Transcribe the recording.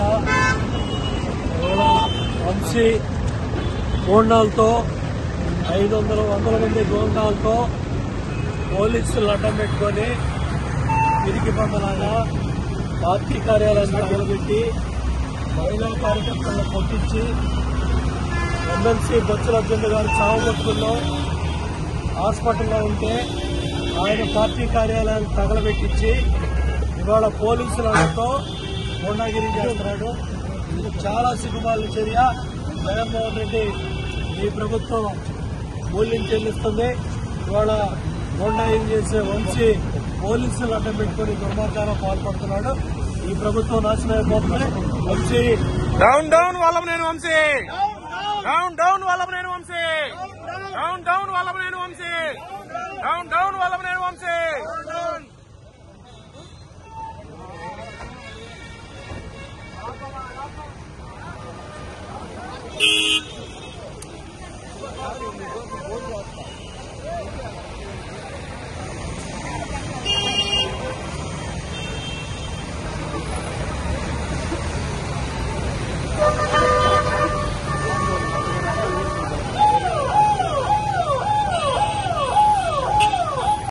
ఇవాళ వంశీ గోండాలతో ఐదు వందల వందల మంది గోండాలతో పోలీసులు అడ్డం పెట్టుకొని తిరిగి పంపలాగా పార్టీ కార్యాలయాన్ని తగలబెట్టి మహిళా కార్యకర్తలను కొట్టించి ఎమ్మెల్సీ బొత్సల అర్జున్ గారు చావు బతుకుల్లో హాస్పిటల్లో ఉంటే ఆయన పార్టీ కార్యాలయాన్ని తగలబెట్టించి ఇవాళ పోలీసులతో గుండాగిరి చేస్తున్నాడు ఇది చాలా సిగ్గుమాలిన చర్య జగన్మోహన్ రెడ్డి ఈ ప్రభుత్వం మూల్యం చెల్లిస్తుంది ఇవాళ గుండాగిరి చేసే వంశీ పోలీసులు అడ్డం పెట్టుకుని దుర్మార్గాలు పాల్పడుతున్నాడు ఈ ప్రభుత్వం నాశనం అయిపోతుంది Vamshi down down Vallabhaneni Vamshi down down Vallabhaneni Vamshi down down Vallabhaneni Vamshi down down Vallabhaneni Vamshi ఈ